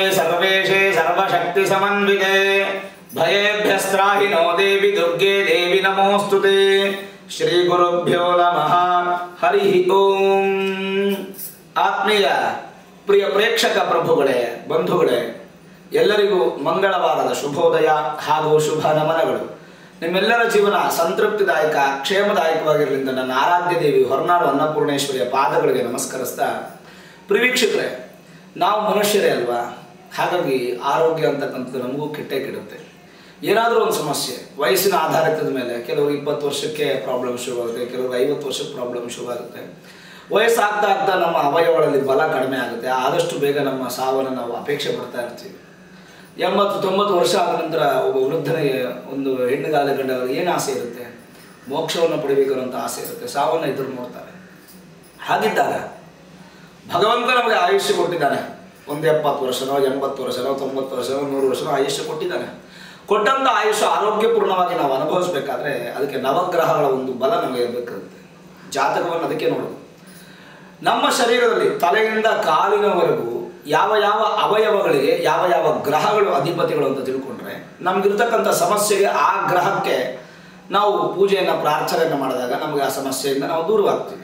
ಸರ್ವೇಶೇ ಸರ್ವಶಕ್ತಿ ಸಮನ್ವಿತೆ ಭಯೇಭ್ಯಸ್ತ್ರಾಹಿ ನೋ ದೇವಿ ದುರ್ಗೆ ದೇವಿ ನಮೋಸ್ತುತೆ ಶ್ರೀ ಗುರುಭ್ಯೋ ನಮಃ ಹರಿ ಓಂ ಆತ್ಮೀಯ ಪ್ರಿಯ ಪ್ರೇಕ್ಷಕ ಪ್ರಭುಗಳೇ ಬಂಧುಗಳೇ ಎಲ್ಲರಿಗೂ ಮಂಗಳವಾರದ ಶುಭೋದಯ ಹಾಗೂ ಶುಭ ನಮನಗಳು ನಿಮ್ಮೆಲ್ಲರ ಜೀವನ ಸಂತೃಪ್ತಿದಾಯಕ ಕ್ಷೇಮದಾಯಕವಾಗಿರಲಿ ಅಂತ ನನ್ನ ಆರಾಧ್ಯ ದೇವಿ ಹೊರನಾಡು ಅನ್ನಪೂರ್ಣೇಶ್ವರಿಯ ಪಾದಗಳಿಗೆ ನಮಸ್ಕರಿಸ್ತಾ ಪ್ರಿವೀಕ್ಷಕರೇ ನಾವು ಮನುಷ್ಯರೇ ಅಲ್ವಾ ಹಾಗಾಗಿ ಆರೋಗ್ಯ ಅಂತಕ್ಕಂಥದ್ದು ನಮಗೂ ಕೆಟ್ಟೇ ಕೆಡುತ್ತೆ ಏನಾದರೂ ಒಂದು ಸಮಸ್ಯೆ ವಯಸ್ಸಿನ ಆಧಾರಿತದ ಮೇಲೆ ಕೆಲವರು ಇಪ್ಪತ್ತು ವರ್ಷಕ್ಕೆ ಪ್ರಾಬ್ಲಮ್ ಶುರುವಾಗುತ್ತೆ ಕೆಲವರು ಐವತ್ತು ವರ್ಷಕ್ಕೆ ಪ್ರಾಬ್ಲಮ್ ಶುರುವಾಗುತ್ತೆ ವಯಸ್ಸಾಗ್ತಾ ಆಗ್ತಾ ನಮ್ಮ ಅವಯವಗಳಲ್ಲಿ ಬಲ ಕಡಿಮೆ ಆಗುತ್ತೆ ಆದಷ್ಟು ಬೇಗ ನಮ್ಮ ಸಾವನ್ನು ನಾವು ಅಪೇಕ್ಷೆ ಪಡ್ತಾ ಇರ್ತೀವಿ ಎಂಬತ್ತು ತೊಂಬತ್ತು ವರ್ಷ ಆದ ನಂತರ ಒಬ್ಬ ವೃದ್ಧನಿಗೆ ಒಂದು ಹೆಣ್ಣುಗಾಲ ಗಂಡವರಿಗೆ ಏನು ಆಸೆ ಇರುತ್ತೆ ಮೋಕ್ಷವನ್ನು ಪಡಿಬೇಕು ಅನ್ನೋಂಥ ಆಸೆ ಇರುತ್ತೆ ಸಾವನ್ನು ಎದುರು ನೋಡ್ತಾರೆ ಹಾಗಿದ್ದಾಗ ಭಗವಂತ ನಮಗೆ ಆಯುಷ್ಯ ಕೊಟ್ಟಿದ್ದಾನೆ ಒಂದು ಎಪ್ಪತ್ತು ವರ್ಷನೋ ಎಂಬತ್ತು ವರ್ಷನೋ ತೊಂಬತ್ತು ವರ್ಷನೋ ನೂರು ವರ್ಷನೋ ಆಯುಷ್ಯ ಕೊಟ್ಟಿದ್ದಾನೆ ಕೊಟ್ಟಂಥ ಆಯುಷ್ಯ ಆರೋಗ್ಯಪೂರ್ಣವಾಗಿ ನಾವು ಅನುಭವಿಸ್ಬೇಕಾದ್ರೆ ಅದಕ್ಕೆ ನವಗ್ರಹಗಳ ಒಂದು ಬಲ ನಮಗೆ ಇರಬೇಕಾಗುತ್ತೆ ಜಾತಕವನ್ನು ಅದಕ್ಕೆ ನೋಡೋದು ನಮ್ಮ ಶರೀರದಲ್ಲಿ ತಲೆಯಿಂದ ಕಾಲಿನವರೆಗೂ ಯಾವ ಯಾವ ಅವಯವಗಳಿಗೆ ಯಾವ ಯಾವ ಗ್ರಹಗಳು ಅಧಿಪತಿಗಳು ಅಂತ ತಿಳ್ಕೊಂಡ್ರೆ ನಮ್ಗಿರ್ತಕ್ಕಂಥ ಸಮಸ್ಯೆಗೆ ಆ ಗ್ರಹಕ್ಕೆ ನಾವು ಪೂಜೆಯನ್ನು ಪ್ರಾರ್ಥನೆಯನ್ನು ಮಾಡಿದಾಗ ನಮಗೆ ಆ ಸಮಸ್ಯೆಯಿಂದ ನಾವು ದೂರವಾಗ್ತೀವಿ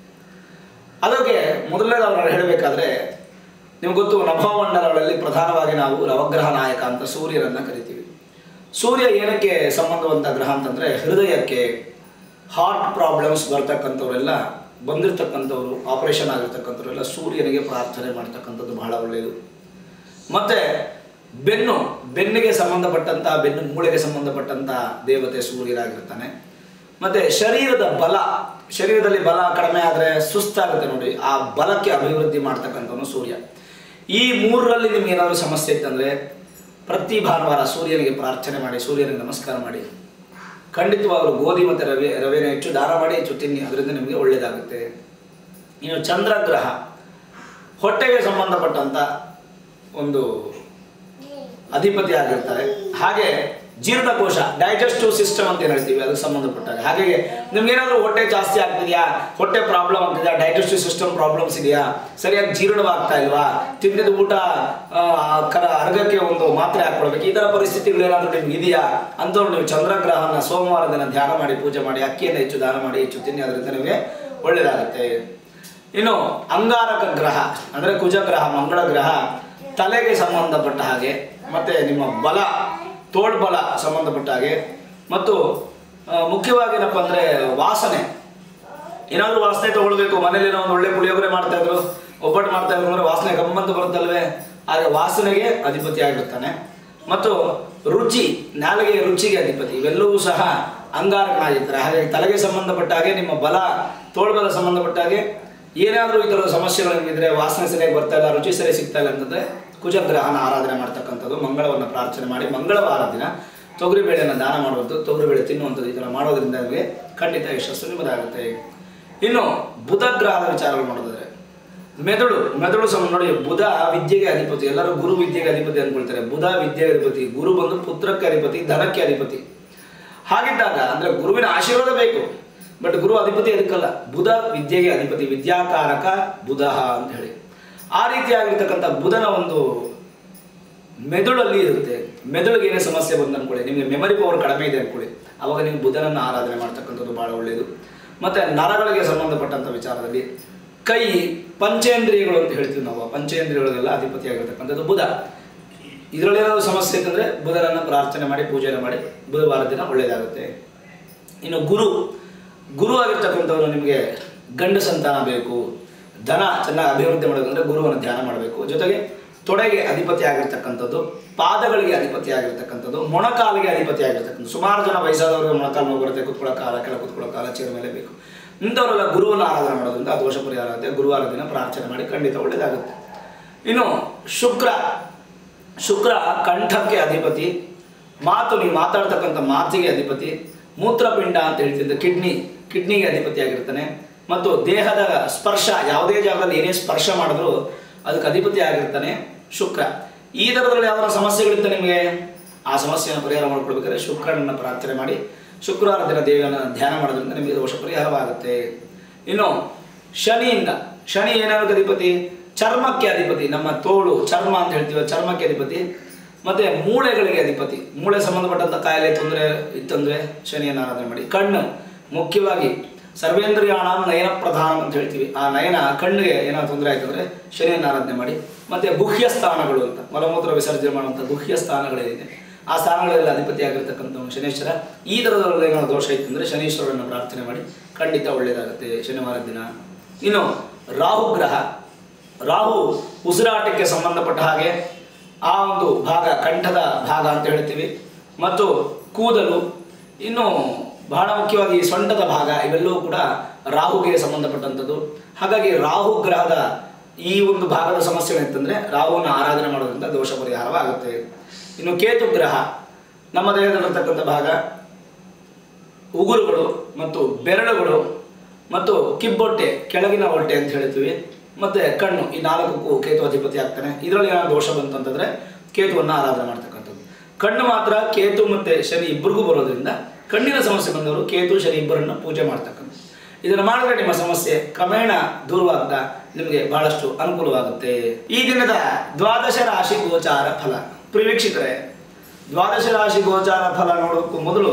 ಅದಕ್ಕೆ ಮೊದಲನೇ ನಾವು ಹೇಳಬೇಕಾದ್ರೆ ನಿಮ್ಗೆ ಗೊತ್ತು ನಭಮಂಡಲಗಳಲ್ಲಿ ಪ್ರಧಾನವಾಗಿ ನಾವು ನವಗ್ರಹ ನಾಯಕ ಅಂತ ಸೂರ್ಯರನ್ನು ಕರಿತೀವಿ ಸೂರ್ಯ ಏನಕ್ಕೆ ಸಂಬಂಧವಂತ ಗ್ರಹ ಅಂತಂದರೆ ಹೃದಯಕ್ಕೆ ಹಾರ್ಟ್ ಪ್ರಾಬ್ಲಮ್ಸ್ ಬರ್ತಕ್ಕಂಥವರೆಲ್ಲ ಬಂದಿರತಕ್ಕಂಥವ್ರು ಆಪರೇಷನ್ ಆಗಿರ್ತಕ್ಕಂಥವರೆಲ್ಲ ಸೂರ್ಯನಿಗೆ ಪ್ರಾರ್ಥನೆ ಮಾಡ್ತಕ್ಕಂಥದ್ದು ಬಹಳ ಒಳ್ಳೆಯದು ಮತ್ತು ಬೆನ್ನು ಬೆನ್ನಿಗೆ ಸಂಬಂಧಪಟ್ಟಂಥ ಬೆನ್ನು ಮೂಳೆಗೆ ಸಂಬಂಧಪಟ್ಟಂಥ ದೇವತೆ ಸೂರ್ಯರಾಗಿರ್ತಾನೆ ಮತ್ತು ಶರೀರದ ಬಲ ಶರೀರದಲ್ಲಿ ಬಲ ಕಡಿಮೆ ಆದರೆ ಸುಸ್ತಾಗುತ್ತೆ ನೋಡಿ ಆ ಬಲಕ್ಕೆ ಅಭಿವೃದ್ಧಿ ಮಾಡ್ತಕ್ಕಂಥವನು ಸೂರ್ಯ ಈ ಮೂರರಲ್ಲಿ ನಿಮ್ಗೆ ಏನಾದರೂ ಸಮಸ್ಯೆ ಇತ್ತಂದರೆ ಪ್ರತಿ ಭಾನುವಾರ ಸೂರ್ಯನಿಗೆ ಪ್ರಾರ್ಥನೆ ಮಾಡಿ ಸೂರ್ಯನಿಗೆ ನಮಸ್ಕಾರ ಮಾಡಿ ಖಂಡಿತವಾಗಲು ಗೋಧಿ ಮತ್ತು ರವೆ ರವೆನ ಹೆಚ್ಚು ದಾನ ಮಾಡಿ ಹೆಚ್ಚು ತಿನ್ನಿ ಅದರಿಂದ ನಿಮಗೆ ಒಳ್ಳೆಯದಾಗುತ್ತೆ ಇನ್ನು ಚಂದ್ರಗ್ರಹ ಹೊಟ್ಟೆಗೆ ಸಂಬಂಧಪಟ್ಟಂಥ ಒಂದು ಅಧಿಪತಿ ಆಗಿರ್ತಾರೆ ಹಾಗೆ ಜೀರ್ಣಕೋಶ ಡೈಜೆಸ್ಟಿವ್ ಸಿಸ್ಟಮ್ ಅಂತ ಏನು ಹೇಳ್ತೀವಿ ಅದಕ್ಕೆ ಸಂಬಂಧಪಟ್ಟಾಗ ಹಾಗೆ ನಿಮ್ಗೆ ಏನಾದರೂ ಹೊಟ್ಟೆ ಜಾಸ್ತಿ ಆಗ್ತಿದೆಯಾ ಹೊಟ್ಟೆ ಪ್ರಾಬ್ಲಮ್ ಆಗ್ತಿದೆಯಾ ಡೈಜೆಸ್ಟಿವ್ ಸಿಸ್ಟಮ್ ಪ್ರಾಬ್ಲಮ್ಸ್ ಇದೆಯಾ ಸರಿಯಾಗಿ ಜೀರ್ಣವಾಗ್ತಾ ಇಲ್ವಾ ತಿಂದಿದ ಊಟ ಆ, ಕರ ಅರ್ಗಕ್ಕೆ ಒಂದು ಮಾತ್ರೆ ಹಾಕೊಳ್ಬೇಕು ಈ ಥರ ಪರಿಸ್ಥಿತಿಗಳು ಏನಾದರೂ ನಿಮ್ಗೆ ಇದೆಯಾ ಅಂತವ್ರು ನೀವು ಚಂದ್ರಗ್ರಹನ ಸೋಮವಾರ ದಿನ ಧ್ಯಾನ ಮಾಡಿ ಪೂಜೆ ಮಾಡಿ ಅಕ್ಕಿಯನ್ನು ಹೆಚ್ಚು ದಾನ ಮಾಡಿ ಹೆಚ್ಚು ತಿನ್ನಿ ಅದರಿಂದ ನಿಮಗೆ ಒಳ್ಳೆಯದಾಗುತ್ತೆ ಇನ್ನು ಅಂಗಾರಕ ಗ್ರಹ ಅಂದರೆ ಕುಜಗ್ರಹ ಮಂಗಳ ಗ್ರಹ ತಲೆಗೆ ಸಂಬಂಧಪಟ್ಟ ಹಾಗೆ ಮತ್ತು ನಿಮ್ಮ ಬಲ ತೋಳ್ಬಲ ಸಂಬಂಧಪಟ್ಟ ಹಾಗೆ ಮತ್ತು ಆ, ಮುಖ್ಯವಾಗಿ ಏನಪ್ಪ ಅಂದರೆ ವಾಸನೆ ಏನಾದರೂ ವಾಸನೆ ತಗೊಳ್ಬೇಕು ಮನೇಲಿ ಏನೋ ಒಂದು ಒಳ್ಳೆ ಪುಳಿಯೋಗರೆ ಮಾಡ್ತಾ ಇದ್ರು ಒಬ್ಬಟ್ಟು ಮಾಡ್ತಾ ಇದ್ರು ಅಂದ್ರೆ ವಾಸನೆ ಗಮ್ಮಂತ ಬರುತ್ತಲ್ವೇ ಹಾಗೆ ವಾಸನೆಗೆ ಅಧಿಪತಿ ಆಗಿರ್ತಾನೆ ಮತ್ತು ರುಚಿ ನಾಲಿಗೆಯ ರುಚಿಗೆ ಅಧಿಪತಿ ಇವೆಲ್ಲವೂ ಸಹ ಅಂಗಾರಕನಾಗಿರ್ತಾರೆ ಹಾಗಾಗಿ ತಲೆಗೆ ಸಂಬಂಧಪಟ್ಟ ಹಾಗೆ ನಿಮ್ಮ ಬಲ ತೋಳ್ಬಲ ಸಂಬಂಧಪಟ್ಟ ಹಾಗೆ ಏನಾದರೂ ಈ ಥರದ ಸಮಸ್ಯೆಗಳು ನಿಮಗಿದ್ರೆ ವಾಸನೆ ಸರಿಯಾಗಿ ಬರ್ತಾ ಇಲ್ಲ ರುಚಿ ಸರಿ ಸಿಗ್ತಾ ಇಲ್ಲ ಅಂತಂದರೆ ಕುಜಗ್ರಹನ ಆರಾಧನೆ ಮಾಡ್ತಕ್ಕಂಥದ್ದು ಮಂಗಳವನ್ನು ಪ್ರಾರ್ಥನೆ ಮಾಡಿ ಮಂಗಳವಾರ ದಿನ ತೊಗರಿಬೇಳೆಯನ್ನು ದಾನ ಮಾಡುವಂಥದ್ದು ತೊಗರಿಬೇಳೆ ತಿನ್ನುವಂಥದ್ದು ಈ ಥರ ಮಾಡೋದ್ರಿಂದ ನಿಮಗೆ ಖಂಡಿತ ಯಶಸ್ಸು ನಿಮ್ಮದಾಗುತ್ತೆ ಇನ್ನು ಬುಧ ಗ್ರಹದ ವಿಚಾರಗಳು ನೋಡಿದ್ರೆ ಮೆದುಳು ಮೆದುಳು ಸಮ ನೋಡಿ ಬುಧ ವಿದ್ಯೆಗೆ ಅಧಿಪತಿ ಎಲ್ಲರೂ ಗುರು ವಿದ್ಯೆಗೆ ಅಧಿಪತಿ ಅಂದ್ಕೊಳ್ತಾರೆ ಬುಧ ವಿದ್ಯೆಗೆ ಅಧಿಪತಿ ಗುರು ಬಂದು ಪುತ್ರಕ್ಕೆ ಅಧಿಪತಿ ಧನಕ್ಕೆ ಅಧಿಪತಿ ಹಾಗಿದ್ದಾಗ ಅಂದ್ರೆ ಗುರುವಿನ ಆಶೀರ್ವಾದ ಬೇಕು ಬಟ್ ಗುರು ಅಧಿಪತಿ ಅದಕ್ಕಲ್ಲ ಬುಧ ವಿದ್ಯೆಗೆ ಅಧಿಪತಿ ವಿದ್ಯಾಕಾರಕ ಬುಧ ಅಂತ ಹೇಳಿ ಆ ರೀತಿಯಾಗಿರ್ತಕ್ಕಂಥ ಬುಧನ ಒಂದು ಮೆದುಳಲ್ಲಿ ಇರುತ್ತೆ ಮೆದುಳಿಗೆ ಏನೇ ಸಮಸ್ಯೆ ಬಂದು ಅನ್ಕೊಳ್ಳಿ ನಿಮಗೆ ಮೆಮರಿ ಪವರ್ ಕಡಿಮೆ ಇದೆ ಅನ್ಕೊಳ್ಳಿ ಅವಾಗ ನೀವು ಬುಧನನ್ನು ಆರಾಧನೆ ಮಾಡ್ತಕ್ಕಂಥದ್ದು ಬಹಳ ಒಳ್ಳೆಯದು ಮತ್ತು ನರಗಳಿಗೆ ಸಂಬಂಧಪಟ್ಟಂಥ ವಿಚಾರದಲ್ಲಿ ಕೈ ಪಂಚೇಂದ್ರಿಯಗಳು ಅಂತ ಹೇಳ್ತೀವಿ ನಾವು ಆ ಪಂಚೇಂದ್ರಿಯಗಳಿಗೆಲ್ಲ ಅಧಿಪತಿಯಾಗಿರ್ತಕ್ಕಂಥದ್ದು ಬುಧ ಇದರಲ್ಲಿ ಏನಾದರೂ ಸಮಸ್ಯೆ ಇತ್ತಂದರೆ ಬುಧನನ್ನು ಪ್ರಾರ್ಥನೆ ಮಾಡಿ ಪೂಜೆನ ಮಾಡಿ ಬುಧವಾರ ದಿನ ಒಳ್ಳೆಯದಾಗುತ್ತೆ ಇನ್ನು ಗುರು ಗುರು ಆಗಿರ್ತಕ್ಕಂಥವ್ರು ನಿಮಗೆ ಗಂಡು ಸಂತಾನ ಬೇಕು ಧನ ಚೆನ್ನಾಗಿ ಅಭಿವೃದ್ಧಿ ಮಾಡಬೇಕಂದ್ರೆ ಗುರುವನ್ನು ಧ್ಯಾನ ಮಾಡಬೇಕು ಜೊತೆಗೆ ತೊಡೆಗೆ ಅಧಿಪತಿ ಆಗಿರ್ತಕ್ಕಂಥದ್ದು ಪಾದಗಳಿಗೆ ಅಧಿಪತಿ ಆಗಿರ್ತಕ್ಕಂಥದ್ದು ಮೊಣಕಾಲಿಗೆ ಅಧಿಪತಿ ಆಗಿರ್ತಕ್ಕಂಥದ್ದು ಸುಮಾರು ಜನ ವಯಸ್ಸಾದವರಿಗೆ ಮೊಣಕಾಲು ನೋವು ಬರುತ್ತೆ ಕುತ್ಕೊಳ್ಳೋ ಕಾಲ ಕೆಳ ಕುತ್ಕೊಳ್ಳೋ ಕಾಲ ಚೇರ್ ಮೇಲೆ ಬೇಕು ಇಂಥವರೆಲ್ಲ ಗುರುವನ್ನು ಆರಾಧನೆ ಮಾಡೋದ್ರಿಂದ ಆ ದೋಷ ಪರಿಹಾರ ಆಗುತ್ತೆ ಗುರುವಾರ ದಿನ ಪ್ರಾರ್ಥನೆ ಮಾಡಿ ಖಂಡಿತ ಒಳ್ಳೆಯದಾಗುತ್ತೆ ಇನ್ನು ಶುಕ್ರ ಶುಕ್ರ ಕಂಠಕ್ಕೆ ಅಧಿಪತಿ ಮಾತು ನೀವು ಮಾತಾಡ್ತಕ್ಕಂಥ ಮಾತಿಗೆ ಅಧಿಪತಿ ಮೂತ್ರಪಿಂಡ ಅಂತ ಹೇಳ್ತಿದ್ದ ಕಿಡ್ನಿ ಕಿಡ್ನಿಗೆ ಅಧಿಪತಿ ಆಗಿರ್ತಾನೆ ಮತ್ತು ದೇಹದ ಸ್ಪರ್ಶ ಯಾವುದೇ ಜಾಗದಲ್ಲಿ ಏನೇ ಸ್ಪರ್ಶ ಮಾಡಿದ್ರು ಅದಕ್ಕೆ ಅಧಿಪತಿ ಆಗಿರ್ತಾನೆ ಶುಕ್ರ ಈ ಥರದ್ರಲ್ಲಿ ಯಾವ್ದಾರ ಸಮಸ್ಯೆಗಳಿತ್ತ ನಿಮಗೆ ಆ ಸಮಸ್ಯೆಯನ್ನು ಪರಿಹಾರ ಮಾಡ್ಕೊಳ್ಬೇಕಾದ್ರೆ ಶುಕ್ರನನ್ನ ಪ್ರಾರ್ಥನೆ ಮಾಡಿ ಶುಕ್ರವಾರ ದಿನ ದೇವಿಯನ್ನು ಧ್ಯಾನ ಮಾಡೋದ್ರಿಂದ ನಿಮಗೆ ದೋಷ ಪರಿಹಾರವಾಗುತ್ತೆ ಇನ್ನು ಶನಿಯಿಂದ ಶನಿ ಏನಾಗುತ್ತೆ ಅಧಿಪತಿ ಚರ್ಮಕ್ಕೆ ಅಧಿಪತಿ ನಮ್ಮ ತೋಳು ಚರ್ಮ ಅಂತ ಹೇಳ್ತೀವಿ ಚರ್ಮಕ್ಕೆ ಅಧಿಪತಿ ಮತ್ತೆ ಮೂಳೆಗಳಿಗೆ ಅಧಿಪತಿ ಮೂಳೆ ಸಂಬಂಧಪಟ್ಟಂತ ಕಾಯಿಲೆ ತೊಂದರೆ ಇತ್ತಂದ್ರೆ ಶನಿಯನ್ನು ಆರಾಧನೆ ಮಾಡಿ ಕಣ್ಣು ಮುಖ್ಯವಾಗಿ ಸರ್ವೇಂದ್ರಿಯಾಣ ನಯನ ಪ್ರಧಾನ ಅಂತ ಹೇಳ್ತೀವಿ ಆ ನಯನ ಕಣ್ಣಿಗೆ ಏನಾದ್ರು ತೊಂದರೆ ಆಯ್ತಂದ್ರೆ ಶನಿಯನ್ನು ಆರಾಧನೆ ಮಾಡಿ ಮತ್ತೆ ಗುಹ್ಯ ಸ್ಥಾನಗಳು ಅಂತ ಮಲಮೂತ್ರ ವಿಸರ್ಜನೆ ಮಾಡುವಂಥ ಗುಹ್ಯ ಸ್ಥಾನಗಳೇನಿದೆ ಆ ಸ್ಥಾನಗಳಲ್ಲಿ ಅಧಿಪತಿ ಆಗಿರ್ತಕ್ಕಂಥ ಶನೇಶ್ವರ ಈ ಥರದಲ್ಲಿ ಏನಾದ್ರು ದೋಷ ಇತ್ತಂದ್ರೆ ಶನೀಶ್ವರನ ಪ್ರಾರ್ಥನೆ ಮಾಡಿ ಖಂಡಿತ ಒಳ್ಳೆಯದಾಗುತ್ತೆ ಶನಿವಾರ ದಿನ ಇನ್ನು ರಾಹು ಗ್ರಹ ರಾಹು ಉಸಿರಾಟಕ್ಕೆ ಸಂಬಂಧಪಟ್ಟ ಹಾಗೆ ಆ ಒಂದು ಭಾಗ ಕಂಠದ ಭಾಗ ಅಂತ ಹೇಳ್ತೀವಿ ಮತ್ತು ಕೂದಲು ಇನ್ನು ಬಹಳ ಮುಖ್ಯವಾಗಿ ಸೊಂಟದ ಭಾಗ ಇವೆಲ್ಲವೂ ಕೂಡ ರಾಹುಗೆ ಸಂಬಂಧಪಟ್ಟಂಥದ್ದು ಹಾಗಾಗಿ ರಾಹು ಗ್ರಹದ ಈ ಒಂದು ಭಾಗದ ಸಮಸ್ಯೆ ಅಂತಂದ್ರೆ ರಾಹುವನ್ನು ಆರಾಧನೆ ಮಾಡೋದ್ರಿಂದ ದೋಷ ಪರಿಹಾರವಾಗುತ್ತೆ ಇನ್ನು ಕೇತು ಗ್ರಹ ನಮ್ಮ ದೇಹದಲ್ಲಿರ್ತಕ್ಕಂಥ ಭಾಗ ಉಗುರುಗಳು ಮತ್ತು ಬೆರಳುಗಳು ಮತ್ತು ಕಿಬ್ಬೊಟ್ಟೆ ಕೆಳಗಿನ ಹೊಟ್ಟೆ ಅಂತ ಹೇಳ್ತೀವಿ ಮತ್ತೆ ಕಣ್ಣು ಈ ನಾಲ್ಕಕ್ಕೂ ಕೇತು ಅಧಿಪತಿ ಆಗ್ತಾನೆ ಇದರಲ್ಲಿ ಏನಾದ್ರು ದೋಷ ಬಂತು ಅಂತಂದ್ರೆ ಕೇತುವನ್ನು ಆರಾಧನೆ ಮಾಡ್ತಕ್ಕಂಥದ್ದು ಕಣ್ಣು ಮಾತ್ರ ಕೇತು ಮತ್ತೆ ಶನಿ ಇಬ್ಬರಿಗೂ ಬರೋದ್ರಿಂದ ಕಣ್ಣಿನ ಸಮಸ್ಯೆ ಬಂದವರು ಕೇತು ಶನಿ ಇಬ್ಬರನ್ನ ಪೂಜೆ ಮಾಡ್ತಕ್ಕಂಥದ್ದು ಇದನ್ನು ಮಾಡಿದ್ರೆ ನಿಮ್ಮ ಸಮಸ್ಯೆ ಕ್ರಮೇಣ ದೂರವಾಗ್ತಾ ನಿಮಗೆ ಬಹಳಷ್ಟು ಅನುಕೂಲವಾಗುತ್ತೆ ಈ ದಿನದ ದ್ವಾದಶ ರಾಶಿ ಗೋಚಾರ ಫಲ ಪ್ರಿವೀಕ್ಷಕರೇ ದ್ವಾದಶ ರಾಶಿ ಗೋಚಾರ ಫಲ ನೋಡೋಕ್ಕೂ ಮೊದಲು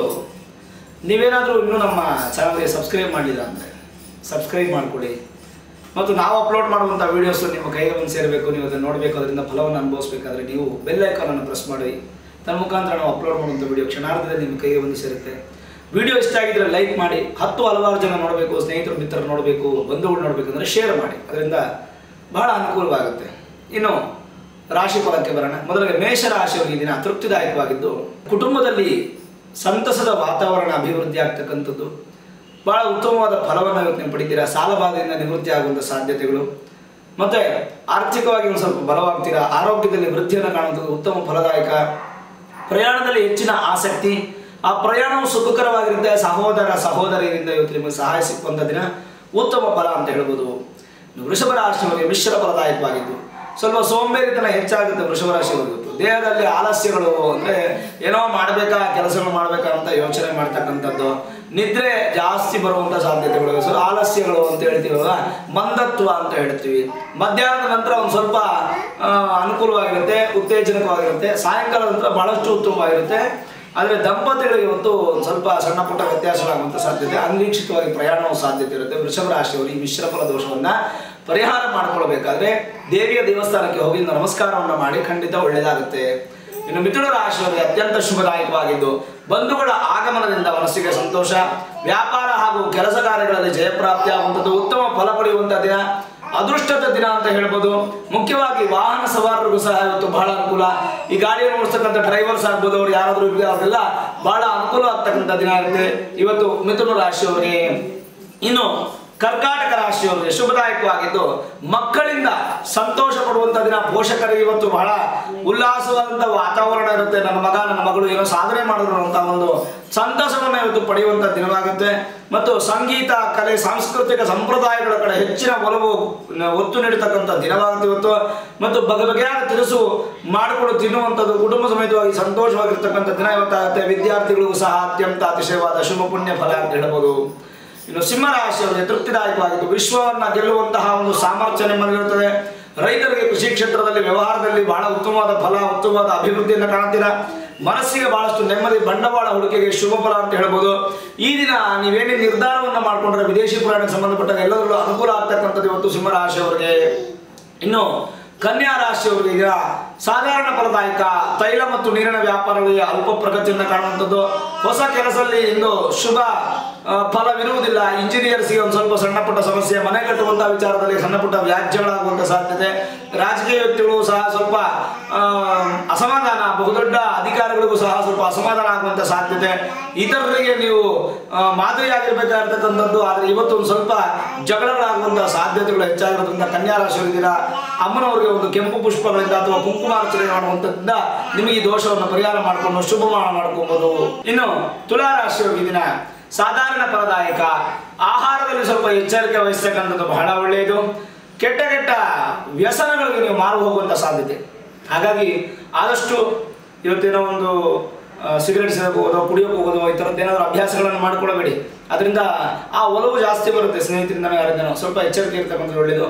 ನೀವೇನಾದರೂ ಇನ್ನೂ ನಮ್ಮ ಚಾನಲ್ಗೆ ಸಬ್ಸ್ಕ್ರೈಬ್ ಮಾಡಲಿಲ್ಲ ಅಂದರೆ ಸಬ್ಸ್ಕ್ರೈಬ್ ಮಾಡ್ಕೊಳ್ಳಿ ಮತ್ತು ನಾವು ಅಪ್ಲೋಡ್ ಮಾಡುವಂಥ ವೀಡಿಯೋಸ್ ನಿಮ್ಮ ಕೈಗೆ ಬಂದು ಸೇರಬೇಕು ನೀವು ಅದನ್ನು ನೋಡಬೇಕು ಅದರಿಂದ ಫಲವನ್ನು ಅನುಭವಿಸಬೇಕಾದ್ರೆ ನೀವು ಬೆಲ್ ಐಕಾನನ್ನು ಪ್ರೆಸ್ ಮಾಡಿ ತನ್ನ ಮುಖಾಂತರ ನಾವು ಅಪ್ಲೋಡ್ ಮಾಡುವಂಥ ವಿಡಿಯೋ ಕ್ಷಣಾರ್ಧದಲ್ಲಿ ನಿಮ್ಮ ಕೈಗೆ ಬಂದು ಸೇರುತ್ತೆ ವಿಡಿಯೋ ಇಷ್ಟ ಆಗಿದ್ರೆ ಲೈಕ್ ಮಾಡಿ ಹತ್ತು ಹಲವಾರು ಜನ ನೋಡಬೇಕು ಸ್ನೇಹಿತರು ಮಿತ್ರರು ನೋಡಬೇಕು ಬಂಧುಗಳು ನೋಡಬೇಕಂದ್ರೆ ಶೇರ್ ಮಾಡಿ ಅದರಿಂದ ಬಹಳ ಅನುಕೂಲವಾಗುತ್ತೆ ಇನ್ನು ರಾಶಿ ಫಲಕ್ಕೆ ಬರೋಣ ಮೊದಲಿಗೆ ಮೇಷ ರಾಶಿಯವರಿಗೆ ಈ ದಿನ ತೃಪ್ತಿದಾಯಕವಾಗಿದ್ದು ಕುಟುಂಬದಲ್ಲಿ ಸಂತಸದ ವಾತಾವರಣ ಅಭಿವೃದ್ಧಿ ಆಗ್ತಕ್ಕಂಥದ್ದು ಬಹಳ ಉತ್ತಮವಾದ ಫಲವನ್ನು ಇವತ್ತು ನೀವು ಪಡಿತೀರಾ ಸಾಲಬಾಧೆಯಿಂದ ನಿವೃತ್ತಿ ಆಗುವಂಥ ಸಾಧ್ಯತೆಗಳು ಮತ್ತೆ ಆರ್ಥಿಕವಾಗಿ ಒಂದು ಸ್ವಲ್ಪ ಬಲವಾಗ್ತೀರಾ ಆರೋಗ್ಯದಲ್ಲಿ ವೃದ್ಧಿಯನ್ನು ಕಾಣುವಂಥದ್ದು ಉತ್ತಮ ಫಲದಾಯಕ ಪ್ರಯಾಣದಲ್ಲಿ ಹೆಚ್ಚಿನ ಆಸಕ್ತಿ ಆ ಪ್ರಯಾಣವು ಸುಖಕರವಾಗಿರುತ್ತೆ ಸಹೋದರ ಸಹೋದರಿಯರಿಂದ ಇವತ್ತು ನಿಮಗೆ ಸಹಾಯ ಸಿಕ್ಕುವಂಥ ದಿನ ಉತ್ತಮ ಫಲ ಅಂತ ಹೇಳ್ಬೋದು ಇನ್ನು ವೃಷಭ ರಾಶಿಯವರಿಗೆ ಮಿಶ್ರ ಫಲದಾಯಕವಾಗಿದ್ದು ಸ್ವಲ್ಪ ಸೋಂಬೇರಿತನ ಹೆಚ್ಚಾಗುತ್ತೆ ವೃಷಭ ರಾಶಿಯವರಿಗೆ ಇವತ್ತು ದೇಹದಲ್ಲಿ ಆಲಸ್ಯಗಳು ಅಂದರೆ ಏನೋ ಮಾಡಬೇಕಾ ಕೆಲಸಗಳು ಮಾಡಬೇಕಾ ಅಂತ ಯೋಚನೆ ಮಾಡ್ತಕ್ಕಂಥದ್ದು ನಿದ್ರೆ ಜಾಸ್ತಿ ಬರುವಂಥ ಸಾಧ್ಯತೆಗಳು ಸೊ ಆಲಸ್ಯಗಳು ಅಂತ ಹೇಳ್ತೀವಲ್ಲ ಮಂದತ್ವ ಅಂತ ಹೇಳ್ತೀವಿ ಮಧ್ಯಾಹ್ನದ ನಂತರ ಒಂದು ಸ್ವಲ್ಪ ಆ, ಅನುಕೂಲವಾಗಿರುತ್ತೆ ಉತ್ತೇಜನಕವಾಗಿರುತ್ತೆ ಸಾಯಂಕಾಲದ ನಂತರ ಬಹಳಷ್ಟು ಉತ್ತಮವಾಗಿರುತ್ತೆ ಆದರೆ ದಂಪತಿಗಳಿಗೆ ಇವತ್ತು ಒಂದು ಸ್ವಲ್ಪ ಸಣ್ಣ ಪುಟ್ಟ ವ್ಯತ್ಯಾಸಗಳಾಗುವಂಥ ಸಾಧ್ಯತೆ ಅನಿರೀಕ್ಷಿತವಾಗಿ ಪ್ರಯಾಣವು ಸಾಧ್ಯತೆ ಇರುತ್ತೆ ವೃಷಭ ರಾಶಿಯವರು ಈ ಮಿಶ್ರ ಫಲ ದೋಷವನ್ನು ಪರಿಹಾರ ಮಾಡ್ಕೊಳ್ಬೇಕಾದ್ರೆ ದೇವಿಯ ದೇವಸ್ಥಾನಕ್ಕೆ ಹೋಗಿ ನಮಸ್ಕಾರವನ್ನು ಮಾಡಿ ಖಂಡಿತ ಒಳ್ಳೆಯದಾಗುತ್ತೆ ಇನ್ನು ಮಿಥುನ ರಾಶಿಯವರಿಗೆ ಅತ್ಯಂತ ಶುಭದಾಯಕವಾಗಿದ್ದು ಬಂಧುಗಳ ಆಗಮನದಿಂದ ಮನಸ್ಸಿಗೆ ಸಂತೋಷ ವ್ಯಾಪಾರ ಹಾಗೂ ಕೆಲಸ ಕಾರ್ಯಗಳಲ್ಲಿ ಜಯಪ್ರಾಪ್ತಿ ಆಗುವಂಥದ್ದು ಉತ್ತಮ ಫಲ ಪಡೆಯುವಂಥ ದಿನ ಅದೃಷ್ಟದ ದಿನ ಅಂತ ಹೇಳ್ಬೋದು ಮುಖ್ಯವಾಗಿ ವಾಹನ ಸವಾರರಿಗೂ ಸಹ ಇವತ್ತು ಬಹಳ ಅನುಕೂಲ ಈ ಗಾಡಿಯನ್ನು ಓಡಿಸ್ತಕ್ಕಂಥ ಡ್ರೈವರ್ಸ್ ಆಗ್ಬೋದು ಅವ್ರು ಯಾರಾದರೂ ಇದ್ರೆ ಅವ್ರಿಗೆಲ್ಲ ಬಹಳ ಅನುಕೂಲ ಆಗ್ತಕ್ಕಂಥ ದಿನ ಇರುತ್ತೆ ಇವತ್ತು ಮಿಥುನ ರಾಶಿಯವರಿಗೆ ಇನ್ನು ಕರ್ಕಾಟಕ ರಾಶಿಯವರಿಗೆ ಶುಭದಾಯಕವಾಗಿದ್ದು ಮಕ್ಕಳಿಂದ ಸಂತೋಷ ಪಡುವಂತ ದಿನ ಪೋಷಕರಿಗೆ ಇವತ್ತು ಬಹಳ ಉಲ್ಲಾಸವಾದಂಥ ವಾತಾವರಣ ಇರುತ್ತೆ ನನ್ನ ಮಗ ನನ್ನ ಮಗಳು ಏನೋ ಸಾಧನೆ ಮಾಡಿದ್ರು ಅಂತ ಒಂದು ಸಂತಸವನ್ನು ಇವತ್ತು ಪಡೆಯುವಂಥ ದಿನವಾಗುತ್ತೆ ಮತ್ತು ಸಂಗೀತ ಕಲೆ ಸಾಂಸ್ಕೃತಿಕ ಸಂಪ್ರದಾಯಗಳ ಕಡೆ ಹೆಚ್ಚಿನ ಒಲವು ನ- ಒತ್ತು ನೀಡತಕ್ಕಂಥ ದಿನವಾಗುತ್ತೆ ಇವತ್ತು ಮತ್ತು ಬಗೆ ಬಗೆಯಾದ ತಿನಿಸು ಮಾಡಿಕೊಂಡು ತಿನ್ನುವಂಥದ್ದು ಕುಟುಂಬ ಸಮೇತವಾಗಿ ಸಂತೋಷವಾಗಿರ್ತಕ್ಕಂಥ ದಿನ ಇವತ್ತಾಗುತ್ತೆ ವಿದ್ಯಾರ್ಥಿಗಳಿಗೂ ಸಹ ಅತ್ಯಂತ ಅತಿಶಯವಾದ ಶುಭ ಪುಣ್ಯ ಫಲ ಅಂತ ಹೇಳ್ಬೋದು ಇನ್ನು ಸಿಂಹರಾಶಿಯವರಿಗೆ ತೃಪ್ತಿದಾಯಕವಾಗಿದ್ದು ವಿಶ್ವವನ್ನ ಗೆಲ್ಲುವಂತಹ ಒಂದು ಸಾಮರ್ಥ್ಯ ನಿಮ್ಮಲ್ಲಿರುತ್ತದೆ ರೈತರಿಗೆ ಕೃಷಿ ಕ್ಷೇತ್ರದಲ್ಲಿ ವ್ಯವಹಾರದಲ್ಲಿ ಬಹಳ ಉತ್ತಮವಾದ ಫಲ ಉತ್ತಮವಾದ ಅಭಿವೃದ್ಧಿಯನ್ನು ಕಾಣ್ತೀರಾ ಮನಸ್ಸಿಗೆ ಬಹಳಷ್ಟು ನೆಮ್ಮದಿ ಬಂಡವಾಳ ಹೂಡಿಕೆಗೆ ಶುಭ ಫಲ ಅಂತ ಹೇಳ್ಬೋದು ಈ ದಿನ ನೀವೇನೇ ನಿರ್ಧಾರವನ್ನು ಮಾಡಿಕೊಂಡ್ರೆ ವಿದೇಶಿ ಪ್ರಯಾಣಕ್ಕೆ ಸಂಬಂಧಪಟ್ಟ ಎಲ್ಲದರಲ್ಲೂ ಅನುಕೂಲ ಆಗ್ತಕ್ಕಂಥದ್ದು ಇವತ್ತು ಸಿಂಹರಾಶಿಯವರಿಗೆ ಇನ್ನು ಕನ್ಯಾ ರಾಶಿಯವರಿಗೆ ಈಗ ಸಾಧಾರಣ ಫಲದಾಯಕ ತೈಲ ಮತ್ತು ನೀರಿನ ವ್ಯಾಪಾರಗಳಿಗೆ ಅಲ್ಪ ಪ್ರಗತಿಯನ್ನು ಕಾಣುವಂಥದ್ದು ಹೊಸ ಕೆಲಸದಲ್ಲಿ ಇಂದು ಶುಭ ಆ, ಫಲವಿರುವುದಿಲ್ಲ ಇಂಜಿನಿಯರ್ಸ್ಗೆ ಒಂದು ಸ್ವಲ್ಪ ಸಣ್ಣ ಪುಟ್ಟ ಸಮಸ್ಯೆ ಮನೆ ಕಟ್ಟುವಂಥ ವಿಚಾರದಲ್ಲಿ ಸಣ್ಣ ಪುಟ್ಟ ವ್ಯಾಜ್ಯಗಳಾಗುವಂಥ ಸಾಧ್ಯತೆ ರಾಜಕೀಯ ವ್ಯಕ್ತಿಗಳು ಸಹ ಸ್ವಲ್ಪ ಆ, ಅಸಮಾಧಾನ ಬಹುದೊಡ್ಡ ಅಧಿಕಾರಿಗಳಿಗೂ ಸಹ ಸ್ವಲ್ಪ ಅಸಮಾಧಾನ ಆಗುವಂಥ ಸಾಧ್ಯತೆ ಇತರರಿಗೆ ನೀವು ಆ, ಮಾದರಿಯಾಗಿರ್ಬೇಕಾಗಿರ್ತಕ್ಕಂಥದ್ದು ಆದರೆ ಇವತ್ತು ಒಂದು ಸ್ವಲ್ಪ ಜಗಳಗಳಾಗುವಂಥ ಸಾಧ್ಯತೆಗಳು ಹೆಚ್ಚಾಗಿರೋದ್ರಿಂದ ಕನ್ಯಾ ರಾಶಿಯವರಿದ್ದೀರ ಅಮ್ಮನವರಿಗೆ ಒಂದು ಕೆಂಪು ಪುಷ್ಪಗಳಿಂದ ಅಥವಾ ಕುಂಕುಮಾರ್ಚನೆ ಮಾಡುವಂಥದ್ದಿಂದ ನಿಮಗೆ ಈ ದೋಷವನ್ನು ಪರಿಹಾರ ಮಾಡಿಕೊಂಡು ಶುಭ ಮಾಡ್ಕೊಬೋದು ಇನ್ನು ತುಲಾ ರಾಶಿಯವರಿಗೆ ದಿನ ಸಾಧಾರಣ ಫಲದಾಯಕ ಆಹಾರದಲ್ಲಿ ಸ್ವಲ್ಪ ಎಚ್ಚರಿಕೆ ವಹಿಸ್ತಕ್ಕಂಥದ್ದು ಬಹಳ ಒಳ್ಳೆಯದು ಕೆಟ್ಟ ಕೆಟ್ಟ ವ್ಯಸನಗಳಿಗೆ ನೀವು ಮಾರು ಹೋಗುವಂಥ ಸಾಧ್ಯತೆ ಹಾಗಾಗಿ ಆದಷ್ಟು ಇವತ್ತೇನೋ ಒಂದು ಸಿಗರೇಟ್ ಸೇದಕ್ಕೆ ಹೋಗೋದು ಕುಡಿಯೋಕೆ ಹೋಗೋದು ಈ ಥರದ್ದು ಏನಾದರೂ ಅಭ್ಯಾಸಗಳನ್ನು ಮಾಡ್ಕೊಳ್ಳಬೇಡಿ ಅದರಿಂದ ಆ ಒಲವು ಜಾಸ್ತಿ ಬರುತ್ತೆ ಸ್ನೇಹಿತರಿಂದ ಯಾರಿದ್ದಾನೋ ಸ್ವಲ್ಪ ಎಚ್ಚರಿಕೆ ಇರ್ತಕ್ಕಂಥದ್ದು ಒಳ್ಳೆಯದು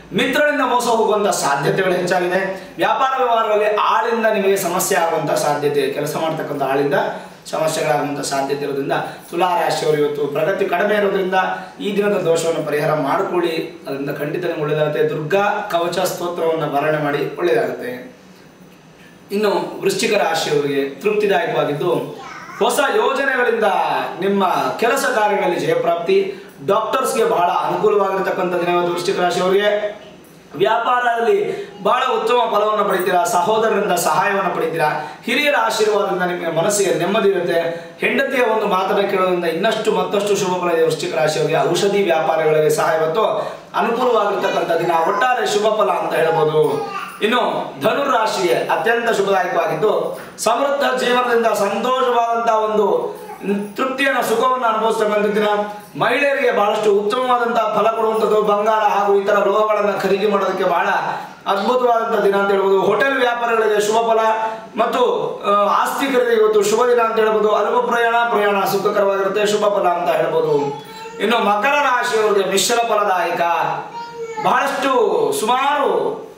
ಮಿತ್ರರಿಂದ ಮೋಸ ಹೋಗುವಂತ ಸಾಧ್ಯತೆಗಳು ಹೆಚ್ಚಾಗಿದೆ ವ್ಯಾಪಾರ ವ್ಯವಹಾರಗಳಲ್ಲಿ ಆಳಿಂದ ನಿಮಗೆ ಸಮಸ್ಯೆ ಆಗುವಂತ ಸಾಧ್ಯತೆ ಕೆಲಸ ಮಾಡ್ತಕ್ಕಂಥ ಆಳಿಂದ ಸಮಸ್ಯೆಗಳಾಗುವಂಥ ಸಾಧ್ಯತೆ ಇರೋದ್ರಿಂದ ತುಲಾ ರಾಶಿಯವರು ಇವತ್ತು ಪ್ರಗತಿ ಕಡಿಮೆ ಇರೋದ್ರಿಂದ ಈ ದಿನದ ದೋಷವನ್ನು ಪರಿಹಾರ ಮಾಡಿಕೊಳ್ಳಿ ಅದರಿಂದ ಖಂಡಿತ ನಿಮ್ಗೆ ಒಳ್ಳೆಯದಾಗುತ್ತೆ ದುರ್ಗಾ ಕವಚ ಸ್ತೋತ್ರವನ್ನು ಭರಣೆ ಮಾಡಿ ಒಳ್ಳೆಯದಾಗುತ್ತೆ ಇನ್ನು ವೃಶ್ಚಿಕ ರಾಶಿಯವರಿಗೆ ತೃಪ್ತಿದಾಯಕವಾಗಿದ್ದು ಹೊಸ ಯೋಜನೆಗಳಿಂದ ನಿಮ್ಮ ಕೆಲಸ ಕಾರ್ಯಗಳಲ್ಲಿ ಜಯಪ್ರಾಪ್ತಿ ಡಾಕ್ಟರ್ಸ್ಗೆ ಬಹಳ ಅನುಕೂಲವಾಗಿರ್ತಕ್ಕಂಥ ದಿನ ಇವತ್ತು ವೃಶ್ಚಿಕ ರಾಶಿಯವರಿಗೆ ವ್ಯಾಪಾರದಲ್ಲಿ ಬಹಳ ಉತ್ತಮ ಫಲವನ್ನು ಪಡಿತೀರಾ ಸಹೋದರರಿಂದ ಸಹಾಯವನ್ನು ಪಡಿತೀರಾ ಹಿರಿಯರ ಆಶೀರ್ವಾದದಿಂದ ನಿಮಗೆ ಮನಸ್ಸಿಗೆ ನೆಮ್ಮದಿ ಇರುತ್ತೆ ಹೆಂಡತಿಯ ಒಂದು ಮಾತನ್ನು ಕೇಳೋದ್ರಿಂದ ಇನ್ನಷ್ಟು ಮತ್ತಷ್ಟು ಶುಭ ಫಲ ಇದೆ ವೃಶ್ಚಿಕ ರಾಶಿಯವರಿಗೆ ಔಷಧಿ ವ್ಯಾಪಾರಗಳಿಗೆ ಸಹಾಯ ಮತ್ತು ಅನುಕೂಲವಾಗಿರ್ತಕ್ಕಂಥ ದಿನ ಒಟ್ಟಾರೆ ಶುಭ ಫಲ ಅಂತ ಹೇಳ್ಬೋದು ಇನ್ನು ಧನುರ್ ರಾಶಿಗೆ ಅತ್ಯಂತ ಶುಭದಾಯಕವಾಗಿದ್ದು ಸಮೃದ್ಧ ಜೀವನದಿಂದ ಸಂತೋಷವಾದಂತಹ ಒಂದು ತೃಪ್ತಿಯನ್ನು ಸುಖವನ್ನು ಅನುಭವಿಸ್ತಕ್ಕಂಥ ದಿನ ಮಹಿಳೆಯರಿಗೆ ಬಹಳಷ್ಟು ಉತ್ತಮವಾದಂತಹ ಫಲ ಕೊಡುವಂಥದ್ದು ಬಂಗಾರ ಹಾಗೂ ಇತರ ಲೋಹಗಳನ್ನು ಖರೀದಿ ಮಾಡೋದಕ್ಕೆ ಬಹಳ ಅದ್ಭುತವಾದಂತಹ ದಿನ ಅಂತ ಹೇಳ್ಬೋದು ಹೋಟೆಲ್ ವ್ಯಾಪಾರಗಳಿಗೆ ಶುಭ ಫಲ ಮತ್ತು ಆ, ಆಸ್ತಿ ಖರೀದಿ ಇವತ್ತು ಶುಭ ದಿನ ಅಂತ ಹೇಳ್ಬೋದು ಅಲ್ಪ ಪ್ರಯಾಣ ಪ್ರಯಾಣ ಸುಖಕರವಾಗಿರುತ್ತೆ ಶುಭ ಫಲ ಅಂತ ಹೇಳ್ಬೋದು ಇನ್ನು ಮಕರ ರಾಶಿಯವರಿಗೆ ಮಿಶ್ರ ಫಲದಾಯಕ ಬಹಳಷ್ಟು ಸುಮಾರು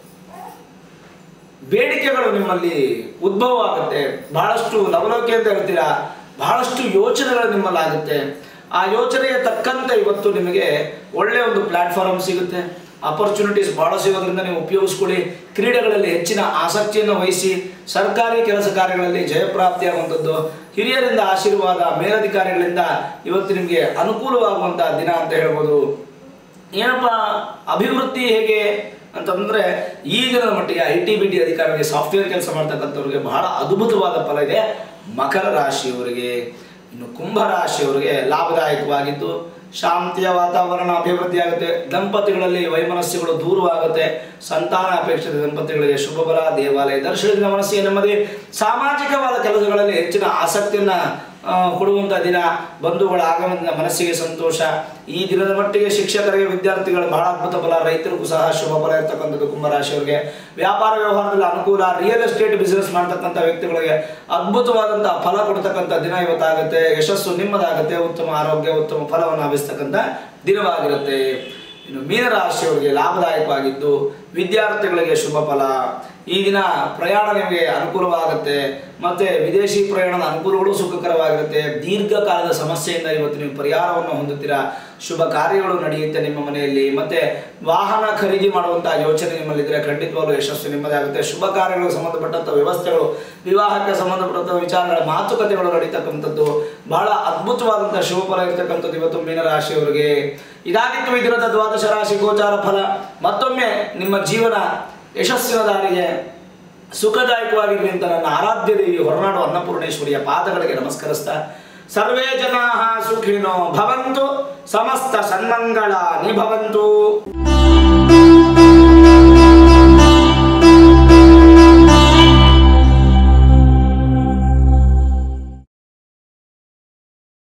ಬೇಡಿಕೆಗಳು ನಿಮ್ಮಲ್ಲಿ ಉದ್ಭವ ಆಗುತ್ತೆ ಬಹಳಷ್ಟು ಲವಲೋಕೆ ಅಂತ ಹೇಳ್ತೀರಾ ಬಹಳಷ್ಟು ಯೋಚನೆಗಳು ನಿಮ್ಮಲ್ಲಿ ಆಗುತ್ತೆ ಆ ಯೋಚನೆಗೆ ತಕ್ಕಂತೆ ಇವತ್ತು ನಿಮಗೆ ಒಳ್ಳೆಯ ಒಂದು ಪ್ಲಾಟ್ಫಾರ್ಮ್ ಸಿಗುತ್ತೆ ಅಪರ್ಚುನಿಟೀಸ್ ಬಹಳ ಸಿಗೋದ್ರಿಂದ ನೀವು ಉಪಯೋಗಿಸ್ಕೊಳ್ಳಿ ಕ್ರೀಡೆಗಳಲ್ಲಿ ಹೆಚ್ಚಿನ ಆಸಕ್ತಿಯನ್ನು ವಹಿಸಿ ಸರ್ಕಾರಿ ಕೆಲಸ ಕಾರ್ಯಗಳಲ್ಲಿ ಜಯಪ್ರಾಪ್ತಿಯಾಗುವಂಥದ್ದು ಹಿರಿಯರಿಂದ ಆಶೀರ್ವಾದ ಮೇಲಧಿಕಾರಿಗಳಿಂದ ಇವತ್ತು ನಿಮಗೆ ಅನುಕೂಲವಾಗುವಂಥ ದಿನ ಅಂತ ಹೇಳ್ಬೋದು ಏನಪ್ಪ ಅಭಿವೃದ್ಧಿ ಹೇಗೆ ಅಂತಂದ್ರೆ ಈ ದಿನದ ಮಟ್ಟಿಗೆ ಐ ಟಿ ಬಿ ಟಿ ಅಧಿಕಾರಿಗೆ ಸಾಫ್ಟ್ವೇರ್ ಕೆಲಸ ಮಾಡ್ತಕ್ಕಂಥವ್ರಿಗೆ ಬಹಳ ಅದ್ಭುತವಾದ ಫಲ ಇದೆ ಮಕರ ರಾಶಿಯವರಿಗೆ ಇನ್ನು ಕುಂಭ ರಾಶಿಯವರಿಗೆ ಲಾಭದಾಯಕವಾಗಿದ್ದು ಶಾಂತಿಯ ವಾತಾವರಣ ಅಭಿವೃದ್ಧಿ ಆಗುತ್ತೆ ದಂಪತಿಗಳಲ್ಲಿ ವೈಮನಸ್ಸುಗಳು ದೂರವಾಗುತ್ತೆ ಸಂತಾನ ಅಪೇಕ್ಷಿತ ದಂಪತಿಗಳಿಗೆ ಶುಭ ಫಲ ದೇವಾಲಯ ದರ್ಶನದಿಂದ ಮನಸ್ಸಿಗೆ ನೆಮ್ಮದಿ ಸಾಮಾಜಿಕವಾದ ಕೆಲಸಗಳಲ್ಲಿ ಹೆಚ್ಚಿನ ಆಸಕ್ತಿಯನ್ನ ಆ, ಕೊಡುವಂಥ ದಿನ ಬಂಧುಗಳ ಆಗಮನದಿಂದ ಮನಸ್ಸಿಗೆ ಸಂತೋಷ ಈ ದಿನದ ಮಟ್ಟಿಗೆ ಶಿಕ್ಷಕರಿಗೆ ವಿದ್ಯಾರ್ಥಿಗಳು ಬಹಳ ಅದ್ಭುತ ಫಲ ರೈತರಿಗೂ ಸಹ ಶುಭ ಫಲ ಇರ್ತಕ್ಕಂಥದ್ದು ಕುಂಭರಾಶಿಯವರಿಗೆ ವ್ಯಾಪಾರ ವ್ಯವಹಾರದಲ್ಲಿ ಅನುಕೂಲ ರಿಯಲ್ ಎಸ್ಟೇಟ್ ಬಿಸ್ನೆಸ್ ಮಾಡ್ತಕ್ಕಂಥ ವ್ಯಕ್ತಿಗಳಿಗೆ ಅದ್ಭುತವಾದಂತಹ ಫಲ ಕೊಡ್ತಕ್ಕಂಥ ದಿನ ಇವತ್ತಾಗುತ್ತೆ ಯಶಸ್ಸು ನಿಮ್ಮದಾಗುತ್ತೆ ಉತ್ತಮ ಆರೋಗ್ಯ ಉತ್ತಮ ಫಲವನ್ನು ಲಭಿಸ್ತಕ್ಕಂಥ ದಿನವಾಗಿರುತ್ತೆ ಇನ್ನು ಮೀನರಾಶಿಯವರಿಗೆ ಲಾಭದಾಯಕವಾಗಿದ್ದು ವಿದ್ಯಾರ್ಥಿಗಳಿಗೆ ಶುಭ ಫಲ ಈ ದಿನ ಪ್ರಯಾಣ ನಿಮಗೆ ಅನುಕೂಲವಾಗುತ್ತೆ ಮತ್ತೆ ವಿದೇಶಿ ಪ್ರಯಾಣದ ಅನುಕೂಲಗಳು ಸುಖಕರವಾಗಿರುತ್ತೆ ದೀರ್ಘಕಾಲದ ಸಮಸ್ಯೆಯಿಂದ ಇವತ್ತು ನೀವು ಪರಿಹಾರವನ್ನು ಹೊಂದುತ್ತೀರಾ ಶುಭ ಕಾರ್ಯಗಳು ನಡೆಯುತ್ತೆ ನಿಮ್ಮ ಮನೆಯಲ್ಲಿ ಮತ್ತೆ ವಾಹನ ಖರೀದಿ ಮಾಡುವಂತಹ ಯೋಚನೆ ನಿಮ್ಮಲ್ಲಿದ್ದರೆ ಖಂಡಿತವಾಗ್ಲೂ ಯಶಸ್ಸು ನಿಮ್ಮದೇ ಆಗುತ್ತೆ ಶುಭ ಕಾರ್ಯಗಳಿಗೆ ಸಂಬಂಧಪಟ್ಟಂಥ ವ್ಯವಸ್ಥೆಗಳು ವಿವಾಹಕ್ಕೆ ಸಂಬಂಧಪಟ್ಟಂಥ ವಿಚಾರಗಳ ಮಾತುಕತೆಗಳು ನಡೀತಕ್ಕಂಥದ್ದು ಬಹಳ ಅದ್ಭುತವಾದಂತಹ ಶುಭ ಫಲ ಇರ್ತಕ್ಕಂಥದ್ದು ಇವತ್ತು ಮೀನರಾಶಿಯವರಿಗೆ ಇದಾಗಿತ್ತು ಈ ದಿನದ ದ್ವಾದಶ ರಾಶಿ ಗೋಚಾರ ಫಲ ಮತ್ತೊಮ್ಮೆ ನಿಮ್ಮ ಜೀವನ ಯಶಸ್ಸಿನ ದಾರಿಗೆ ಸುಖದಾಯಕವಾಗಿರಲಿ ಅಂತ ನನ್ನ ಆರಾಧ್ಯ ದೇವಿ ಹೊರನಾಡು ಅನ್ನಪೂರ್ಣೇಶ್ವರಿಯ ಪಾದಗಳಿಗೆ ನಮಸ್ಕರಿಸ್ತಾ ಸರ್ವೇ ಜನಾ ಸುಖಿನೋ ಭವಂತು ಸಮಸ್ತ ಸನ್ಮಂಗಳ ನಿಭವಂತು